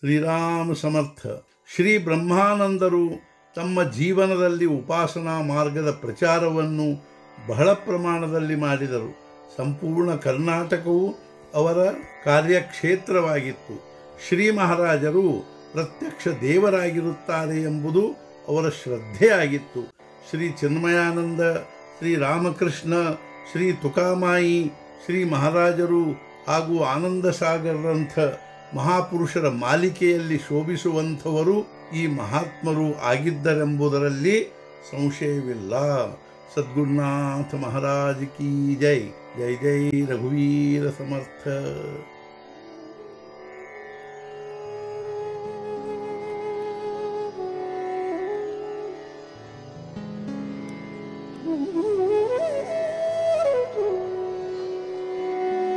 ಶ್ರೀರಾಮ ಸಮರ್ಥ ಶ್ರೀ ಬ್ರಹ್ಮಾನಂದರು ತಮ್ಮ ಜೀವನದಲ್ಲಿ ಉಪಾಸನಾ ಮಾರ್ಗದ ಪ್ರಚಾರವನ್ನು ಬಹಳ ಪ್ರಮಾಣದಲ್ಲಿ ಮಾಡಿದರು ಸಂಪೂರ್ಣ ಕರ್ನಾಟಕವು ಅವರ ಕಾರ್ಯಕ್ಷೇತ್ರವಾಗಿತ್ತು ಶ್ರೀ ಮಹಾರಾಜರು ಪ್ರತ್ಯಕ್ಷ ದೇವರಾಗಿರುತ್ತಾರೆ ಎಂಬುದು ಅವರ ಶ್ರದ್ಧೆಯಾಗಿತ್ತು ಶ್ರೀ ಚಿನ್ಮಯಾನಂದ ಶ್ರೀ ರಾಮಕೃಷ್ಣ ಶ್ರೀ ತುಕಾಮಾಯಿ ಶ್ರೀ ಮಹಾರಾಜರು ಹಾಗೂ ಆನಂದ ಸಾಗರರಂಥ ಮಹಾಪುರುಷರ ಮಾಲಿಕೆಯಲ್ಲಿ ಶೋಭಿಸುವಂಥವರು ಈ ಮಹಾತ್ಮರು ಆಗಿದ್ದರೆಂಬುದರಲ್ಲಿ ಸಂಶಯವಿಲ್ಲ ಸದ್ಗುರುನಾಥ ಮಹಾರಾಜ್ ಕಿ ಜೈ ಜೈ ಜೈ ರಘುವೀರ ಸಮರ್ಥ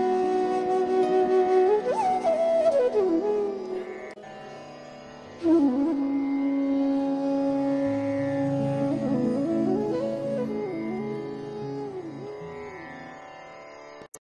Mm-hmm.